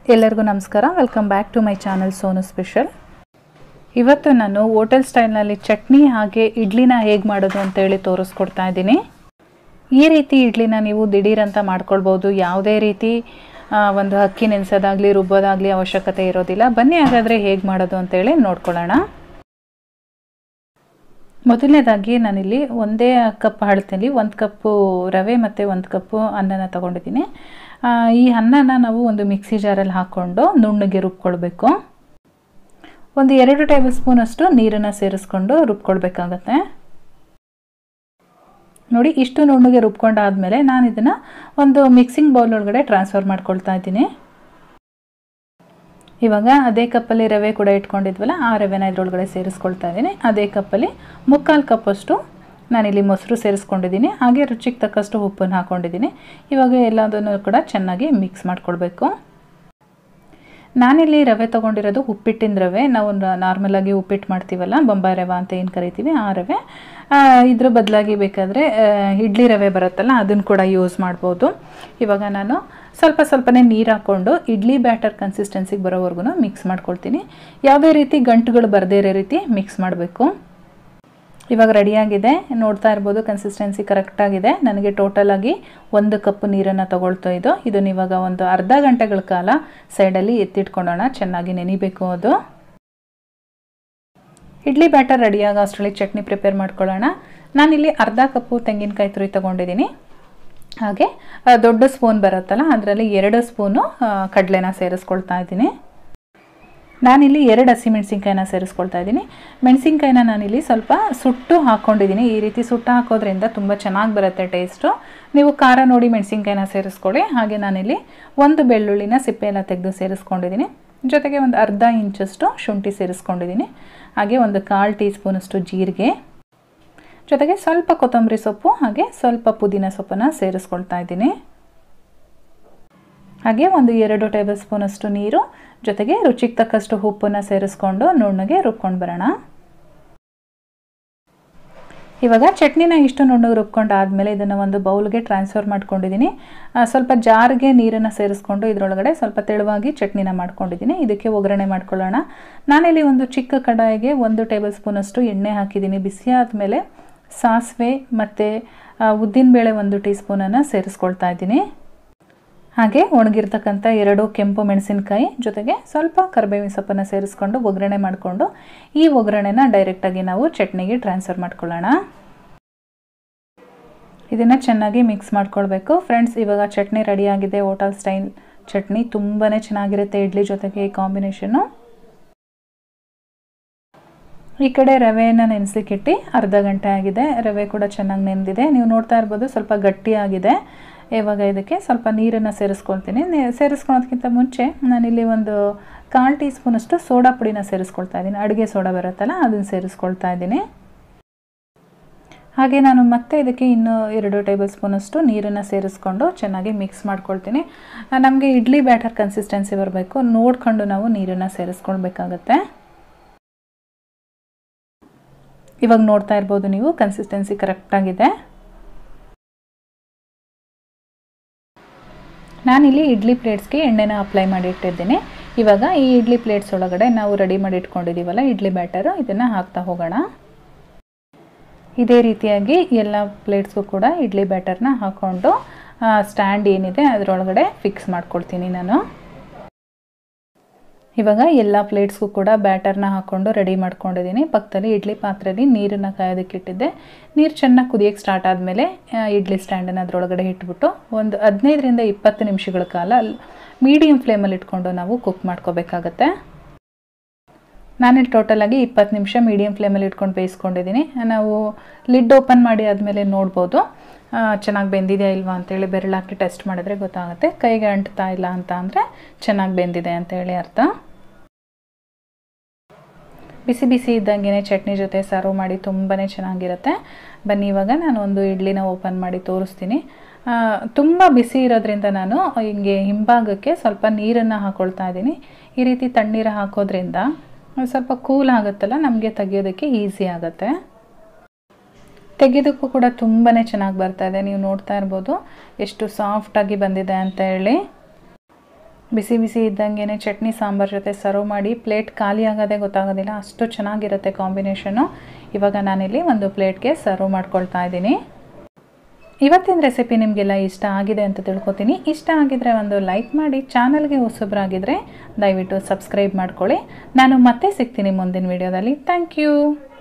ಎಲ್ಲರಿಗೂ ನಮಸ್ಕಾರ welcome back to my channel Sonu special ಇವತ್ತು ನಾನು ಹೋಟೆಲ್ ಸ್ಟೈಲ್ನಲ್ಲಿ ಚಟ್ನಿ ಹಾಗೆ ಇಡ್ಲಿನ ಹೇಗೆ ಮಾಡೋದು ಅಂತೇಳಿ ತೋರಿಸ್ಕೊಡ್ತಾ ಇದ್ದೀನಿ ಈ ರೀತಿ ಇಡ್ಲಿನ ನೀವು ದಿಢೀರಂತ ಮಾಡ್ಕೊಳ್ಬೋದು ಯಾವುದೇ ರೀತಿ ಆ, ಒಂದು ಅಕ್ಕಿ ನೆನೆಸೋದಾಗಲಿ ರುಬ್ಬೋದಾಗಲಿ ಅವಶ್ಯಕತೆ ಇರೋದಿಲ್ಲ ಬನ್ನಿ ಹಾಗಾದರೆ ಹೇಗೆ ಮಾಡೋದು ಅಂತೇಳಿ ನೋಡ್ಕೊಳ್ಳೋಣ ಮೊದಲನೇದಾಗಿ ನಾನಿಲ್ಲಿ ಒಂದೇ ಕಪ್ ಅಳತೆಯಲ್ಲಿ ಒಂದು ಕಪ್ಪು ರವೆ ಮತ್ತು ಒಂದು ಕಪ್ಪು ಅನ್ನನ ತೊಗೊಂಡಿದ್ದೀನಿ ಆ, ಈ ಅನ್ನನ ನಾವು ಒಂದು ಮಿಕ್ಸಿ ಜಾರಲ್ಲಿ ಹಾಕ್ಕೊಂಡು ನುಣ್ಣಗೆ ರುಬ್ಕೊಳ್ಬೇಕು ಒಂದು ಎರಡು ಟೇಬಲ್ ಸ್ಪೂನಷ್ಟು ನೀರನ್ನು ಸೇರಿಸ್ಕೊಂಡು ರುಬ್ಕೊಳ್ಬೇಕಾಗತ್ತೆ ನೋಡಿ ಇಷ್ಟು ನುಣ್ಣಗೆ ರುಬ್ಕೊಂಡಾದ್ಮೇಲೆ ನಾನು ಇದನ್ನು ಒಂದು ಮಿಕ್ಸಿಂಗ್ ಬೌಲ್ ಒಳಗಡೆ ಟ್ರಾನ್ಸ್ಫರ್ ಮಾಡ್ಕೊಳ್ತಾ ಇದ್ದೀನಿ ಇವಾಗ ಅದೇ ಕಪ್ಪಲ್ಲಿ ರವೆ ಕೂಡ ಇಟ್ಕೊಂಡಿದ್ವಲ್ಲ ಆ ರವೆನ ಇದ್ರೊಳಗಡೆ ಸೇರಿಸ್ಕೊಳ್ತಾ ಇದ್ದೀನಿ ಅದೇ ಕಪ್ಪಲ್ಲಿ ಮುಕ್ಕಾಲು ಕಪ್ಪಷ್ಟು ನಾನಿಲ್ಲಿ ಮೊಸರು ಸೇರಿಸ್ಕೊಂಡಿದ್ದೀನಿ ಹಾಗೆ ರುಚಿಗೆ ತಕ್ಕಷ್ಟು ಉಪ್ಪನ್ನು ಹಾಕ್ಕೊಂಡಿದ್ದೀನಿ ಇವಾಗ ಎಲ್ಲದನ್ನು ಕೂಡ ಚೆನ್ನಾಗಿ ಮಿಕ್ಸ್ ಮಾಡ್ಕೊಳ್ಬೇಕು ನಾನಿಲ್ಲಿ ರವೆ ತೊಗೊಂಡಿರೋದು ಉಪ್ಪಿಟ್ಟಿನ ರವೆ ನಾವು ನಾರ್ಮಲಾಗಿ ಉಪ್ಪಿಟ್ಟು ಮಾಡ್ತೀವಲ್ಲ ಬೊಂಬಾಯಿ ರವೆ ಅಂತ ಏನು ಕರಿತೀವಿ ಆ ರವೆ ಆ, ಇದ್ರ ಬದಲಾಗಿ ಬೇಕಾದರೆ ಇಡ್ಲಿ ರವೆ ಬರುತ್ತಲ್ಲ ಅದನ್ನು ಕೂಡ ಯೂಸ್ ಮಾಡ್ಬೋದು ಇವಾಗ ನಾನು ಸ್ವಲ್ಪ ಸ್ವಲ್ಪನೇ ನೀರು ಹಾಕ್ಕೊಂಡು ಇಡ್ಲಿ ಬ್ಯಾಟರ್ ಕನ್ಸಿಸ್ಟೆನ್ಸಿಗೆ ಬರೋವರೆಗೂ ಮಿಕ್ಸ್ ಮಾಡ್ಕೊಳ್ತೀನಿ ಯಾವುದೇ ರೀತಿ ಗಂಟುಗಳು ಬರದೇ ಇರೋ ರೀತಿ ಮಿಕ್ಸ್ ಮಾಡಬೇಕು ಇವಾಗ ರೆಡಿಯಾಗಿದೆ ನೋಡ್ತಾ ಇರ್ಬೋದು ಕನ್ಸಿಸ್ಟೆನ್ಸಿ ಕರೆಕ್ಟಾಗಿದೆ ನನಗೆ ಟೋಟಲಾಗಿ ಒಂದು ಕಪ್ ನೀರನ್ನು ತಗೊಳ್ತಾ ಇದು ಇದನ್ನ ಇವಾಗ ಒಂದು ಅರ್ಧ ಗಂಟೆಗಳ ಕಾಲ ಸೈಡಲ್ಲಿ ಎತ್ತಿಟ್ಕೊಳ್ಳೋಣ ಚೆನ್ನಾಗಿ ನೆನಿಬೇಕು ಅದು ಇಡ್ಲಿ ಬ್ಯಾಟರ್ ರೆಡಿಯಾಗ ಅಷ್ಟರಲ್ಲಿ ಚಟ್ನಿ ಪ್ರಿಪೇರ್ ಮಾಡ್ಕೊಳ್ಳೋಣ ನಾನಿಲ್ಲಿ ಅರ್ಧ ಕಪ್ಪು ತೆಂಗಿನಕಾಯಿ ತುರಿ ತೊಗೊಂಡಿದ್ದೀನಿ ಹಾಗೆ ಆ, ದೊಡ್ಡ ಸ್ಪೂನ್ ಬರುತ್ತಲ್ಲ ಅದರಲ್ಲಿ ಎರಡು ಸ್ಪೂನು ಆ, ಕಡಲೆನ ಸೇರಿಸ್ಕೊಳ್ತಾ ಇದ್ದೀನಿ ನಾನಿಲ್ಲಿ ಎರಡು ಹಸಿಮೆಣ್ಸಿನ್ಕಾಯಿನ ಸೇರಿಸ್ಕೊಳ್ತಾ ಇದ್ದೀನಿ ಮೆಣಸಿನ್ಕಾಯಿನ ನಾನಿಲ್ಲಿ ಸ್ವಲ್ಪ ಸುಟ್ಟು ಹಾಕ್ಕೊಂಡಿದ್ದೀನಿ ಈ ರೀತಿ ಸುಟ್ಟು ಹಾಕೋದ್ರಿಂದ ತುಂಬ ಚೆನ್ನಾಗಿ ಬರುತ್ತೆ ಟೇಸ್ಟು ನೀವು ಖಾರ ನೋಡಿ ಮೆಣಸಿನ್ಕಾಯಿನ ಸೇರಿಸ್ಕೊಳ್ಳಿ ಹಾಗೆ ನಾನಿಲ್ಲಿ ಒಂದು ಬೆಳ್ಳುಳ್ಳಿನ ಸಿಪ್ಪೆ ಎಲ್ಲ ತೆಗೆದು ಸೇರಿಸ್ಕೊಂಡಿದ್ದೀನಿ ಜೊತೆಗೆ ಒಂದು ಅರ್ಧ ಇಂಚಷ್ಟು ಶುಂಠಿ ಸೇರಿಸ್ಕೊಂಡಿದ್ದೀನಿ ಹಾಗೆ ಒಂದು ಕಾಲು ಟೀ ಸ್ಪೂನಷ್ಟು ಜೀರಿಗೆ ಜೊತೆಗೆ ಸ್ವಲ್ಪ ಕೊತ್ತಂಬರಿ ಸೊಪ್ಪು ಹಾಗೆ ಸ್ವಲ್ಪ ಪುದೀನ ಸೊಪ್ಪನ್ನು ಸೇರಿಸ್ಕೊಳ್ತಾ ಇದ್ದೀನಿ ಹಾಗೆ ಒಂದು ಎರಡು ಟೇಬಲ್ ಸ್ಪೂನಷ್ಟು ನೀರು ಜೊತೆಗೆ ರುಚಿಗೆ ತಕ್ಕಷ್ಟು ಉಪ್ಪನ್ನು ಸೇರಿಸ್ಕೊಂಡು ನುಣ್ಣಗೆ ರುಬ್ಕೊಂಡು ಬರೋಣ ಇವಾಗ ಚಟ್ನಿನ ಇಷ್ಟು ನುಣ್ಣಗೆ ರುಬ್ಕೊಂಡು ಆದಮೇಲೆ ಇದನ್ನು ಒಂದು ಬೌಲ್ಗೆ ಟ್ರಾನ್ಸ್ಫರ್ ಮಾಡ್ಕೊಂಡಿದ್ದೀನಿ ಆ, ಸ್ವಲ್ಪ ಜಾರ್ಗೆ ನೀರನ್ನು ಸೇರಿಸ್ಕೊಂಡು ಇದರೊಳಗಡೆ ಸ್ವಲ್ಪ ತೆಳುವಾಗಿ ಚಟ್ನಿನ ಮಾಡ್ಕೊಂಡಿದ್ದೀನಿ ಇದಕ್ಕೆ ಒಗ್ಗರಣೆ ಮಾಡ್ಕೊಳ್ಳೋಣ ನಾನಿಲ್ಲಿ ಒಂದು ಚಿಕ್ಕ ಕಡಾಯಿಗೆ ಒಂದು ಟೇಬಲ್ ಸ್ಪೂನಷ್ಟು ಎಣ್ಣೆ ಹಾಕಿದ್ದೀನಿ ಬಿಸಿ ಆದಮೇಲೆ ಸಾಸಿವೆ ಮತ್ತು ಉದ್ದಿನಬೇಳೆ ಒಂದು ಟೀ ಸ್ಪೂನನ್ನು ಸೇರಿಸ್ಕೊಳ್ತಾ ಇದ್ದೀನಿ ಹಾಗೆ ಒಣಗಿರ್ತಕ್ಕಂಥ ಎರಡು ಕೆಂಪು ಮೆಣಸಿನಕಾಯಿ ಜೊತೆಗೆ ಸ್ವಲ್ಪ ಕರಿಬೇವಿನ ಸೊಪ್ಪನ್ನು ಸೇರಿಸ್ಕೊಂಡು ಒಗ್ಗರಣೆ ಮಾಡಿಕೊಂಡು ಈ ಒಗ್ಗರಣೆನ ಡೈರೆಕ್ಟಾಗಿ ನಾವು ಚಟ್ನಿಗೆ ಟ್ರಾನ್ಸ್ಫರ್ ಮಾಡ್ಕೊಳ್ಳೋಣ ಇದನ್ನು ಚೆನ್ನಾಗಿ ಮಿಕ್ಸ್ ಮಾಡ್ಕೊಳ್ಬೇಕು ಫ್ರೆಂಡ್ಸ್ ಇವಾಗ ಚಟ್ನಿ ರೆಡಿಯಾಗಿದೆ ಹೋಟೆಲ್ ಸ್ಟೈಲ್ ಚಟ್ನಿ ತುಂಬಾ ಚೆನ್ನಾಗಿರುತ್ತೆ ಇಡ್ಲಿ ಜೊತೆಗೆ ಈ ಕಾಂಬಿನೇಷನ್ನು ಈ ಕಡೆ ರವೆಯನ್ನು ನೆನೆಸ್ಲಿಕ್ಕಿಟ್ಟು ಅರ್ಧ ಗಂಟೆ ಆಗಿದೆ ರವೆ ಕೂಡ ಚೆನ್ನಾಗಿ ನೆಂದಿದೆ ನೀವು ನೋಡ್ತಾ ಇರ್ಬೋದು ಸ್ವಲ್ಪ ಗಟ್ಟಿಯಾಗಿದೆ ಇವಾಗ ಇದಕ್ಕೆ ಸ್ವಲ್ಪ ನೀರನ್ನು ಸೇರಿಸ್ಕೊಳ್ತೀನಿ ನೆ- ಸೇರಿಸ್ಕೊಳೋದಕ್ಕಿಂತ ಮುಂಚೆ ನಾನಿಲ್ಲಿ ಒಂದು ಕಾಲು ಟೀ ಸ್ಪೂನಷ್ಟು ಸೋಡಾ ಪುಡಿನ ಸೇರಿಸ್ಕೊಳ್ತಾ ಇದ್ದೀನಿ ಅಡುಗೆ ಸೋಡಾ ಬರುತ್ತಲ್ಲ ಅದನ್ನು ಸೇರಿಸ್ಕೊಳ್ತಾ ಇದ್ದೀನಿ ಹಾಗೆ ನಾನು ಮತ್ತೆ ಇದಕ್ಕೆ ಇನ್ನೂ ಎರಡು ಟೇಬಲ್ ಸ್ಪೂನಷ್ಟು ನೀರನ್ನು ಸೇರಿಸ್ಕೊಂಡು ಚೆನ್ನಾಗಿ ಮಿಕ್ಸ್ ಮಾಡ್ಕೊಳ್ತೀನಿ ನಮಗೆ ಇಡ್ಲಿ ಬ್ಯಾಟರ್ ಕನ್ಸಿಸ್ಟೆನ್ಸಿ ಬರಬೇಕು ನೋಡ್ಕೊಂಡು ನಾವು ನೀರನ್ನು ಸೇರಿಸ್ಕೊಳ್ಬೇಕಾಗತ್ತೆ ಇವಾಗ ನೋಡ್ತಾ ಇರ್ಬೋದು ನೀವು ಕನ್ಸಿಸ್ಟೆನ್ಸಿ ಕರೆಕ್ಟಾಗಿದೆ ನಾನಿಲ್ಲಿ ಇಡ್ಲಿ ಪ್ಲೇಟ್ಸ್ಗೆ ಎಣ್ಣೆನ ಅಪ್ಲೈ ಮಾಡಿ ಇಟ್ಟಿದ್ದೀನಿ ಇವಾಗ ಈ ಇಡ್ಲಿ ಪ್ಲೇಟ್ಸ್ ಒಳಗಡೆ ನಾವು ರೆಡಿ ಮಾಡಿ ಇಟ್ಕೊಂಡಿದ್ದೀವಲ್ಲ ಇಡ್ಲಿ ಬ್ಯಾಟರು ಇದನ್ನು ಹಾಕ್ತಾ ಹೋಗೋಣ ಇದೇ ರೀತಿಯಾಗಿ ಎಲ್ಲ ಪ್ಲೇಟ್ಸ್ಗೂ ಕೂಡ ಇಡ್ಲಿ ಬ್ಯಾಟರ್ನ ಹಾಕ್ಕೊಂಡು ಸ್ಟ್ಯಾಂಡ್ ಏನಿದೆ ಅದರೊಳಗಡೆ ಫಿಕ್ಸ್ ಮಾಡ್ಕೊಳ್ತೀನಿ ನಾನು ಇವಾಗ ಎಲ್ಲ ಪ್ಲೇಟ್ಸ್ಗೂ ಕೂಡ ಬ್ಯಾಟರ್ನ ಹಾಕ್ಕೊಂಡು ರೆಡಿ ಮಾಡ್ಕೊಂಡಿದ್ದೀನಿ ಪಕ್ಕದಲ್ಲಿ ಇಡ್ಲಿ ಪಾತ್ರೆಯಲ್ಲಿ ನೀರನ್ನು ಕಾಯೋದಕ್ಕೆ ಇಟ್ಟಿದ್ದೆ ನೀರು ಚೆನ್ನಾಗಿ ಕುದಿಯೋಕ್ಕೆ ಸ್ಟಾರ್ಟ್ ಆದಮೇಲೆ ಇಡ್ಲಿ ಸ್ಟ್ಯಾಂಡನ್ನು ಅದರೊಳಗಡೆ ಇಟ್ಬಿಟ್ಟು ಒಂದು ಹದಿನೈದರಿಂದ ಇಪ್ಪತ್ತು ನಿಮಿಷಗಳ ಕಾಲ ಮೀಡಿಯಮ್ ಫ್ಲೇಮಲ್ಲಿ ಇಟ್ಕೊಂಡು ನಾವು ಕುಕ್ ಮಾಡ್ಕೋಬೇಕಾಗತ್ತೆ ನಾನಿಲ್ಲಿ ಟೋಟಲಾಗಿ ಇಪ್ಪತ್ತು ನಿಮಿಷ ಮೀಡಿಯಮ್ ಫ್ಲೇಮಲ್ಲಿ ಇಟ್ಕೊಂಡು ಬೇಯಿಸ್ಕೊಂಡಿದ್ದೀನಿ ನಾವು ಲಿಡ್ ಓಪನ್ ಮಾಡಿ ಆದಮೇಲೆ ನೋಡ್ಬೋದು ಚೆನ್ನಾಗಿ ಬೆಂದಿದೆಯಾ ಇಲ್ವಾ ಅಂತೇಳಿ ಬೆರಳಾಕಿ ಟೆಸ್ಟ್ ಮಾಡಿದ್ರೆ ಗೊತ್ತಾಗುತ್ತೆ ಕೈಗೆ ಅಂಟ್ತಾ ಇಲ್ಲ ಅಂತ ಅಂದರೆ ಚೆನ್ನಾಗಿ ಬೆಂದಿದೆ ಅಂತೇಳಿ ಅರ್ಥ ಬಿಸಿ ಬಿಸಿ ಇದ್ದಂಗೆ ಚಟ್ನಿ ಜೊತೆ ಸರ್ವ್ ಮಾಡಿ ತುಂಬಾ ಚೆನ್ನಾಗಿರುತ್ತೆ ಬನ್ನಿ ಇವಾಗ ನಾನು ಒಂದು ಇಡ್ಲಿನ ಓಪನ್ ಮಾಡಿ ತೋರಿಸ್ತೀನಿ ತುಂಬ ಬಿಸಿ ಇರೋದ್ರಿಂದ ನಾನು ಹಿಂಗೆ ಹಿಂಭಾಗಕ್ಕೆ ಸ್ವಲ್ಪ ನೀರನ್ನು ಹಾಕ್ಕೊಳ್ತಾ ಇದ್ದೀನಿ ಈ ರೀತಿ ತಣ್ಣೀರು ಹಾಕೋದ್ರಿಂದ ಸ್ವಲ್ಪ ಕೂಲ್ ಆಗುತ್ತಲ್ಲ ನಮಗೆ ತೆಗಿಯೋದಕ್ಕೆ ಈಸಿ ಆಗುತ್ತೆ ತೆಗೆಯೋದಕ್ಕೂ ಕೂಡ ತುಂಬಾ ಚೆನ್ನಾಗಿ ಬರ್ತಾ ಇದೆ ನೀವು ನೋಡ್ತಾ ಇರ್ಬೋದು ಎಷ್ಟು ಸಾಫ್ಟಾಗಿ ಬಂದಿದೆ ಅಂತ ಹೇಳಿ ಬಿಸಿ ಬಿಸಿ ಇದ್ದಂಗೆ ಚಟ್ನಿ ಸಾಂಬಾರ್ ಜೊತೆ ಸರ್ವ್ ಮಾಡಿ ಪ್ಲೇಟ್ ಖಾಲಿ ಆಗೋದೇ ಗೊತ್ತಾಗೋದಿಲ್ಲ ಅಷ್ಟು ಚೆನ್ನಾಗಿರುತ್ತೆ ಕಾಂಬಿನೇಷನು ಇವಾಗ ನಾನಿಲ್ಲಿ ಒಂದು ಪ್ಲೇಟ್ಗೆ ಸರ್ವ್ ಮಾಡ್ಕೊಳ್ತಾ ಇದ್ದೀನಿ ಇವತ್ತಿನ ರೆಸಿಪಿ ನಿಮಗೆಲ್ಲ ಇಷ್ಟ ಆಗಿದೆ ಅಂತ ತಿಳ್ಕೊತೀನಿ ಇಷ್ಟ ಆಗಿದ್ರೆ ಒಂದು ಲೈಕ್ ಮಾಡಿ ಚಾನಲ್ಗೆ ಹೊಸಬ್ರಾಗಿದ್ದರೆ ದಯವಿಟ್ಟು ಸಬ್ಸ್ಕ್ರೈಬ್ ಮಾಡ್ಕೊಳ್ಳಿ ನಾನು ಮತ್ತೆ ಸಿಗ್ತೀನಿ ಮುಂದಿನ ವಿಡಿಯೋದಲ್ಲಿ ಥ್ಯಾಂಕ್ ಯು